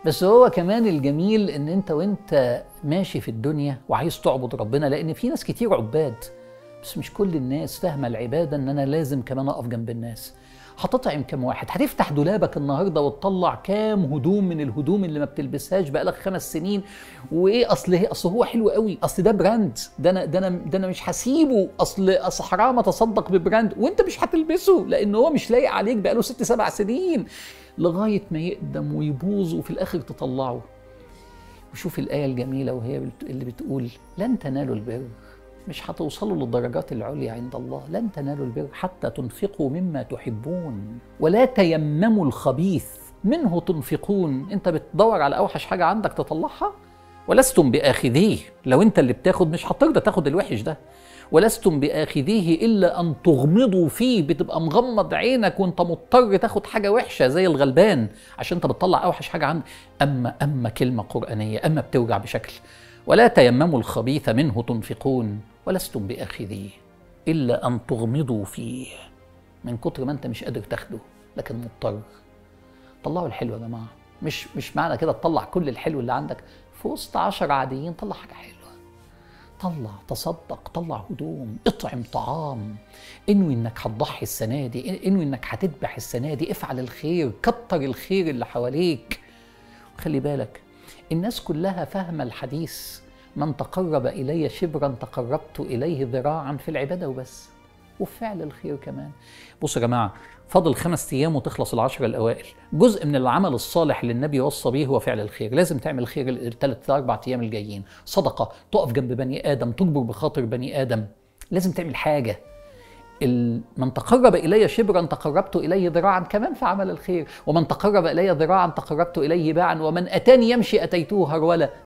بس هو كمان الجميل ان انت وانت ماشي في الدنيا وعايز تعبد ربنا لان في ناس كتير عباد بس مش كل الناس فاهمه العباده ان انا لازم كمان اقف جنب الناس هتطعم كام واحد هتفتح دولابك النهارده وتطلع كام هدوم من الهدوم اللي ما بتلبسهاش بقالك خمس سنين وايه اصل هي اصل هو حلو قوي اصل ده براند ده انا ده انا ده انا مش هسيبه اصل اصل حرام اتصدق ببراند وانت مش هتلبسه لان هو مش لايق عليك بقاله ست سبع سنين لغايه ما يقدم ويبوظ وفي الاخر تطلعه وشوف الايه الجميله وهي بت- اللي بتقول لن تنالوا البر مش هتوصلوا للدرجات العليا عند الله لن تنالوا البر حتى تنفقوا مما تحبون ولا تيمموا الخبيث منه تنفقون انت بتدور على اوحش حاجه عندك تطلعها ولستم باخذيه لو انت اللي بتاخد مش هتقدر تاخد الوحش ده ولستم باخذيه الا ان تغمضوا فيه بتبقى مغمض عينك وانت مضطر تاخد حاجه وحشه زي الغلبان عشان انت بتطلع اوحش حاجه عندك اما اما كلمه قرانيه اما بتوجع بشكل ولا تيمموا الخبيث منه تنفقون ولستم باخذيه الا ان تغمضوا فيه من كتر ما انت مش قادر تاخده لكن مضطر طلعوا الحلو يا جماعه مش مش معنى كده تطلع كل الحلو اللي عندك في وسط عشرة عاديين طلع حاجه حلوه طلع تصدق طلع هدوم اطعم طعام انوي انك هتضحي السنه دي انوي انك هتذبح السنه دي افعل الخير كتر الخير اللي حواليك خلي بالك الناس كلها فاهمه الحديث من تقرب الي شبرا تقربت اليه ذراعا في العباده وبس وفي فعل الخير كمان بصوا يا جماعه فاضل خمس ايام وتخلص العشر الاوائل جزء من العمل الصالح اللي النبي وصى به هو فعل الخير لازم تعمل خير الثلاث اربع ايام الجايين صدقه تقف جنب بني ادم تجبر بخاطر بني ادم لازم تعمل حاجه ال- من تقرب الي شبرا تقربت اليه ذراعا كمان في عمل الخير ومن تقرب الي ذراعا تقربت اليه باعا ومن اتاني يمشي اتيته هرولا